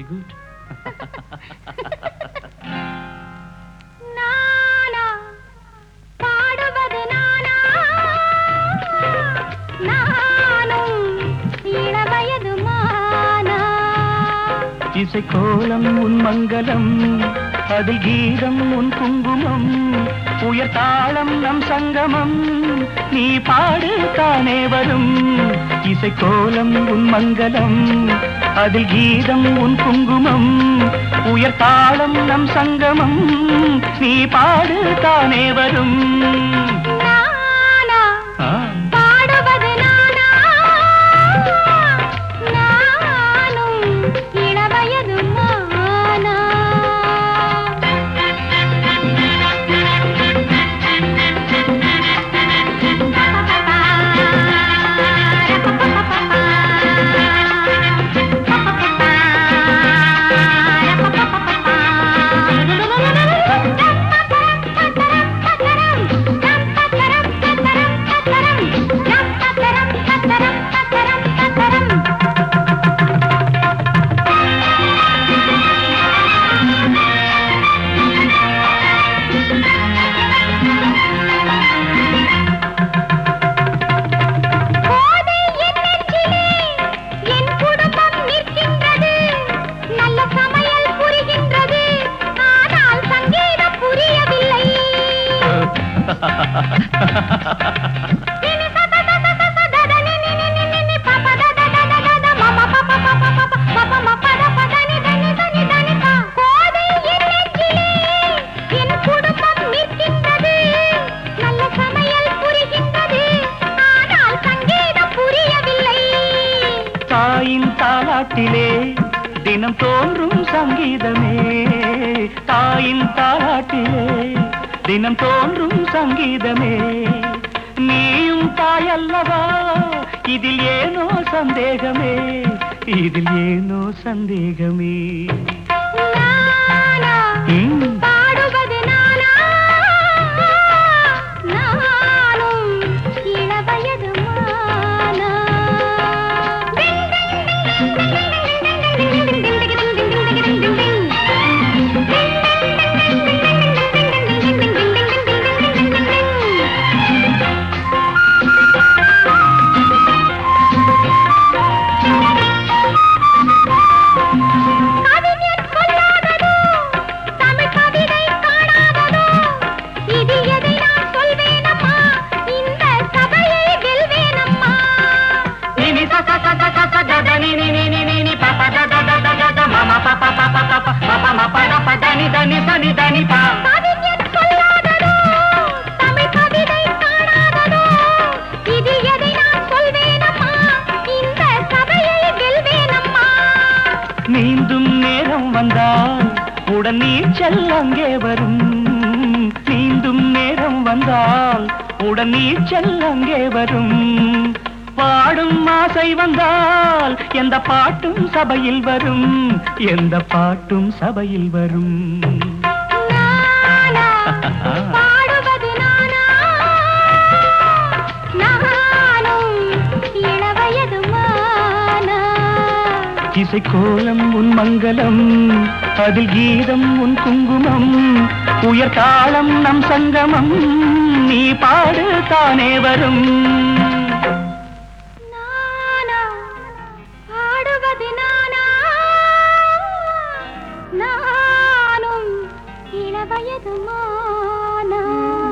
Very good நானா பாடுவது நானா நானும் இளவயது மானா இசை கோலம் உன் மங்களம் அதில் கீதம் உன் குங்குமம் உயர் தாளம் நம் சங்கமம் நீ பாடு தானே வரும் இசை கோலம் உன் மங்களம் அதில் கீதம் உன் குங்குமம் உயர் தாளம் நம் சங்கமம் நீ பாடு தானே வரும் நானா ஆ. பாடுவது நானா நானும் இளவயது மானா போதை என் நெஞ்சிலே என் குடும்பம் நிற்கின்றது நல்ல சமையல் புரிகின்றது ஆனால் சங்கீதம் புரியவில்லை கோதை என் நெஞ்சிலே என் குடும்பம் நிற்கின்றது நல்ல சமையல் புரிகின்றது ஆனால் சங்கீதம் புரியவில்லை தாயின் தாலாட்டிலே தினம் தோன்றும் சங்கீதமே தாயின் தாலாட்டிலே தினம் தோன்றும் சங்கீதமே நீயும் தாயல்லவா இதில் ஏனோ சந்தேகமே இதில் ஏனோ சந்தேகமே நானா ம். பாடுவது நானா நானும் இளவயது மானா கவிஞர் சொல்லாததோ தமிழ் கவிதை காணாததோ இது எதை நான் சொல்வேனம்மா இந்த சபையை வெல்வேனம்மா நினி ச ச ச ச ச ச த த நி நி நி நி நி நி ப ப த த த த த த ம ம ப ப ப ப ப ப ம ப ம ப த ப த நி த நி ச நி த நி ப கவிஞர் சொல்லாததோ தமிழ் கவிதை காணாததோ இது எதை நான் சொல்வேனம்மா இந்த சபையை வெல்வேனம்மா நீந்தும் நேரம் வந்தால் உடன் நீச்சல் அங்கே வரும் நீந்தும் நேரம் வந்தால் உடன் நீச்சல் அங்கே வரும் பாடும் ஆசை வந்தால் எந்த பாட்டும் சபையில் வரும் எந்த பாட்டும் சபையில் வரும் நானா பாடுவது நானா நானும் இளவயது மானா இசை கோலம் உன் மங்களம் அதில் கீதம் உன் குங்குமம் உயர் தாளம் நம் சங்கமம் நீ பாடு தானே வரும் நானா பாடுவது நானா நானும் இளவயது மானா